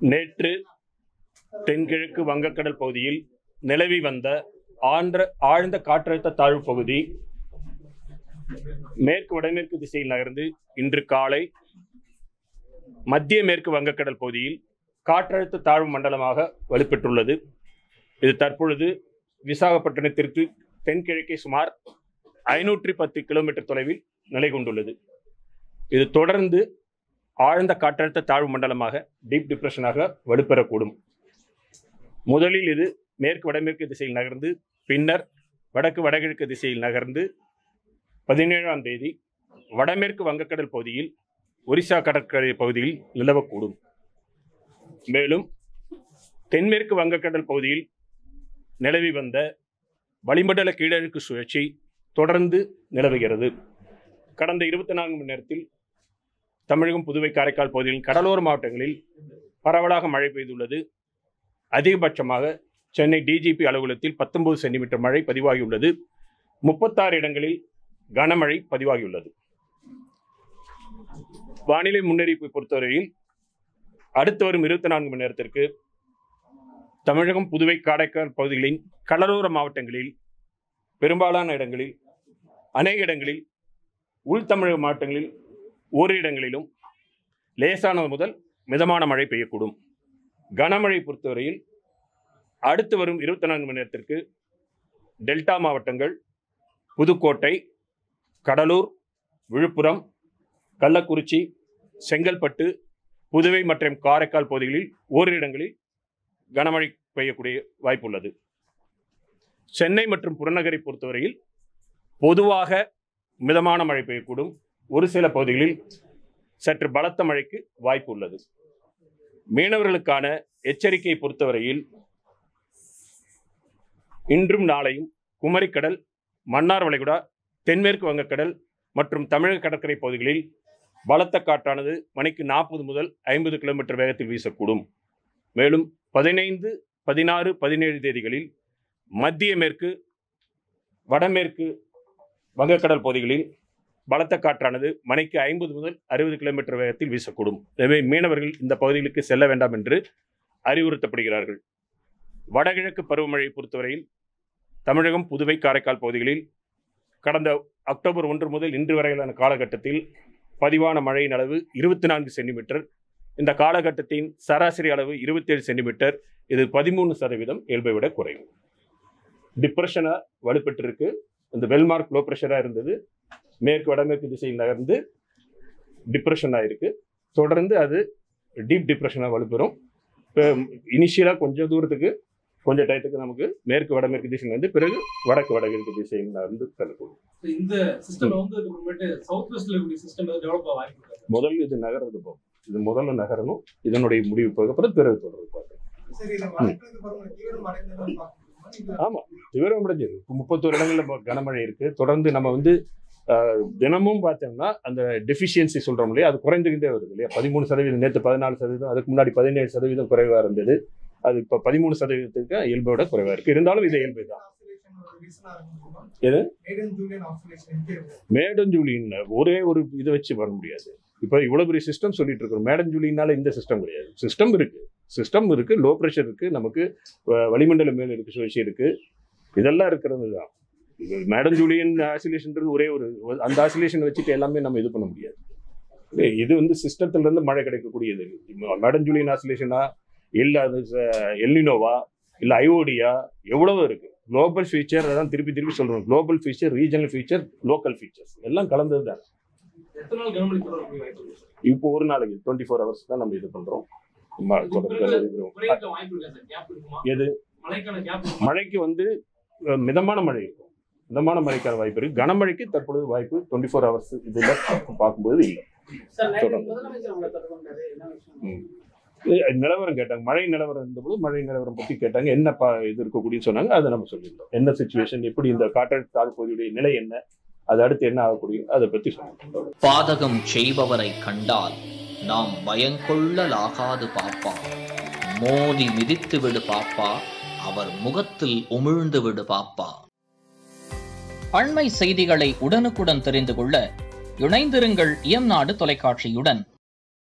நேற்று தென்கிழக்கு வங்கக்கடல் பகுதியில் நிலவி வந்த ஆழ்ந்த ஆழ்ந்த காற்றழுத்த தாழ்வு பகுதி மேற்கு வடமேற்கு திசையில் நகர்ந்து இன்று காலை மத்திய மேற்கு வங்கக்கடல் பகுதியில் காற்றழுத்த தாழ்வு மண்டலமாக வலுப்பெற்றுள்ளது இது தற்பொழுது விசாகப்பட்டினத்திற்கு தென்கிழக்கே சுமார் ஐநூற்றி பத்து கிலோமீட்டர் தொலைவில் நிலை கொண்டுள்ளது இது தொடர்ந்து ஆழ்ந்த காற்றழுத்த தாழ்வு மண்டலமாக டீப் டிப்ரெஷனாக வலுப்பெறக்கூடும் முதலில் இது மேற்கு வடமேற்கு திசையில் நகர்ந்து பின்னர் வடக்கு வடகிழக்கு திசையில் நகர்ந்து பதினேழாம் தேதி வடமேற்கு வங்கக்கடல் பகுதியில் ஒரிசா கடற்கரை பகுதியில் நிலவக்கூடும் மேலும் தென்மேற்கு வங்கக்கடல் பகுதியில் நிலவி வந்த வளிமண்டல கீழடுக்கு சுழற்சி தொடர்ந்து நிலவுகிறது கடந்த இருபத்தி நான்கு மணி நேரத்தில் தமிழகம் புதுவை காரைக்கால் பகுதிகளின் கடலோர மாவட்டங்களில் பரவலாக மழை பெய்துள்ளது அதிகபட்சமாக சென்னை டிஜிபி அலுவலகத்தில் பத்தொன்பது சென்டிமீட்டர் மழை பதிவாகியுள்ளது முப்பத்தாறு இடங்களில் கனமழை பதிவாகியுள்ளது வானிலை முன்னறிவிப்பை பொறுத்தவரையில் அடுத்து வரும் இருபத்தி நான்கு மணி நேரத்திற்கு தமிழகம் புதுவை காரைக்கால் பகுதிகளின் கடலோர மாவட்டங்களில் பெரும்பாலான இடங்களில் அநேக இடங்களில் உள் தமிழக மாவட்டங்களில் ஓரிரு இடங்களிலும் லேசானது முதல் மிதமான மழை பெய்யக்கூடும் கனமழை பொறுத்தவரையில் அடுத்து வரும் இருபத்தி நான்கு மணி நேரத்திற்கு டெல்டா மாவட்டங்கள் புதுக்கோட்டை கடலூர் விழுப்புரம் கள்ளக்குறிச்சி செங்கல்பட்டு புதுவை மற்றும் காரைக்கால் பகுதிகளில் ஓரிரு இடங்களில் கனமழை பெய்யக்கூடிய வாய்ப்புள்ளது சென்னை மற்றும் புறநகரை பொறுத்தவரையில் பொதுவாக மிதமான மழை பெய்யக்கூடும் ஒரு சில பகுதிகளில் சற்று பலத்த மழைக்கு வாய்ப்பு உள்ளது மீனவர்களுக்கான எச்சரிக்கையை பொறுத்தவரையில் இன்றும் நாளையும் குமரிக்கடல் மன்னார் வளைகுடா தென்மேற்கு வங்கக்கடல் மற்றும் தமிழக கடற்கரை பகுதிகளில் பலத்த காற்றானது மணிக்கு நாற்பது முதல் ஐம்பது கிலோமீட்டர் வேகத்தில் வீசக்கூடும் மேலும் பதினைந்து பதினாறு பதினேழு தேதிகளில் மத்திய மேற்கு வடமேற்கு வங்கக்கடல் பகுதிகளில் பலத்த காற்றானது மணிக்கு ஐம்பது முதல் அறுபது கிலோமீட்டர் வேகத்தில் வீசக்கூடும் எனவே மீனவர்கள் இந்த பகுதிகளுக்கு செல்ல வேண்டாம் என்று அறிவுறுத்தப்படுகிறார்கள் வடகிழக்கு பருவமழையை பொறுத்தவரையில் தமிழகம் புதுவை காரைக்கால் பகுதிகளில் கடந்த அக்டோபர் ஒன்று முதல் இன்று வரையிலான காலகட்டத்தில் பதிவான மழையின் அளவு இருபத்தி நான்கு சென்டிமீட்டர் இந்த காலகட்டத்தின் சராசரி அளவு இருபத்தேழு சென்டிமீட்டர் இது பதிமூணு சதவீதம் இயல்பை விட குறையும் டிப்ரெஷனாக வலுப்பெற்றிருக்கு இந்த வெல்மார்க் லோ ப்ரெஷராக இருந்தது மேற்கு வடமேற்கு திசையில் நகர்ந்து டிப்ரெஷன் ஆயிருக்கு தொடர்ந்து அது டீப் டிப்ரெஷனாக வலுப்பெறும் இப்போ இனிஷியலாக கொஞ்சம் தூரத்துக்கு கொஞ்சம் டயத்துக்கு நமக்கு மேற்கு வடமேற்கு திசையில் இருந்து பிறகு வடக்கு வடகிழக்கு திசையில் நகர்ந்து செல்லக்கூடும் So, இந்த சிஸ்டம் வந்து அப்புறமேட்டு சவுத் வெஸ்ட்ல இருக்கக்கூடிய சிஸ்டம் டெவலப் ஆக வாய்ப்பு இருக்கு முதல்ல இது நகர்றது போகும் இது முதல்ல நகரணும் இதனுடைய முடிவு போக அப்புறம் பிறகு தொடர்பு பார்க்கணும் சரி இந்த வடகிழக்கு பருவமழை தீவிரம் அடைந்ததுன்னு பார்க்கணுமா? இல்ல ஆமா தீவிரம் அடைஞ்சது இப்போ முப்பத்தோரு இடங்கள்ல இப்போ கனமழை இருக்கு தொடர்ந்து நம்ம வந்து ஆஹ், தினமும் பார்த்தோம்னா அந்த டெஃபிஷியன்சி சொல்றோம் இல்லையா அது குறைந்துகிட்டே வருது இல்லையா பதிமூணு சதவீதம் நேற்று பதினாலு சதவீதம் அதுக்கு முன்னாடி பதினேழு சதவீதம் குறைவா இருந்தது அது இப்போ பதிமூணு சதவீதத்துக்கு இயல்போட குறைவா இருக்கு இருந்தாலும் இது இயல்பு தான் oscillation ஒரு reason ஆ இருக்குமா? எது? Maiden Julian oscillation எங்க இருக்கு? மேடன் ஜூலியின் ஒரே ஒரு இதை வச்சு வர முடியாது இப்போ இவ்வளவு பெரிய சிஸ்டம் சொல்லிட்டு இருக்கோம் மேடன் ஜூலியினால இந்த சிஸ்டம் கிடையாது சிஸ்டம் இருக்கு சிஸ்டம் இருக்கு லோ ப்ரெஷர் இருக்கு நமக்கு வ- வளிமண்டல மேல் இருக்கு சுழற்சி இருக்கு இதெல்லாம் இருக்கிறது தான் இது மேடம் ஜூலியன் ஆசிலேஷன்ன்றது ஒரே ஒரு அந்த ஆசிலேஷன் வச்சுட்டு எல்லாமே நம்ம இது பண்ண முடியாது இது- இது வந்து சிஸ்டத்துல இருந்து மழை கிடைக்கக்கூடியது மேடம் ஜூலியன் ஆசிலேஷனா இல்ல அது எல்லினோவா இல்ல ஐஓடியா எவ்வளவோ இருக்கு குளோபல் ஃபீச்சர் அதான் திருப்பி திருப்பி சொல்றோம் global feature regional feature local features எல்லாம் கலந்தது தான் எத்தனை நாள் கனமழை தொடரக்கூடிய வாய்ப்பு இருக்கு இப்போ ஒரு நாளைக்கு டுவெண்ட்டி ஃபோர் ஹவர்ஸ் தான் நம்ம இது பண்றோம் ம- தொடர்ந்து இருக்கிறோம். குறைக்க வாய்ப்பு இருக்கா சார் கேப் இருக்குமா எது மழைக்கான கேப் மழைக்கு வந்து அஹ், மிதமான மழை இருக்கும் மிதமான மழைக்கான வாய்ப்பு இருக்கு கனமழைக்கு தற்பொழுது வாய்ப்பு டுவெண்ட்டி ஃபோர் ஹவர்ஸ் இதுல பார்க்கும்போது இல்லை சார் நைட்டு தொடர்ந்து. முதலமைச்சர் உங்களை தொடர்பு கொண்டாரு என்ன விஷயம் ம். இது நிலவரம் கேட்டாங்க மழை நிலவரம் இருந்தபோது மழை நிலவரம் பத்தி கேட்டாங்க என்ன பா இது இருக்கக்கூடியன்னு சொன்னாங்க அதை நம்ம சொல்லியிருந்தோம் என்ன சுச்சுவேஷன் எப்படி இந்த காற்றழுத்த தாழ்வு பகுதியுடைய நிலை என்ன அது அடுத்து என்ன ஆகக்கூடிய அதை பத்தி சொன்னோம் பாதகம் செய்பவரை கண்டால் நாம் பயங்கொள்ளலாகாது பாப்பா மோதி மிதித்து விடு பாப்பா அவர் முகத்தில் உமிழ்ந்து விடு பாப்பா அண்மை செய்திகளை உடனுக்குடன் தெரிந்து கொள்ள இணைந்திருங்கள் இயம்நாடு தொலைக்காட்சியுடன்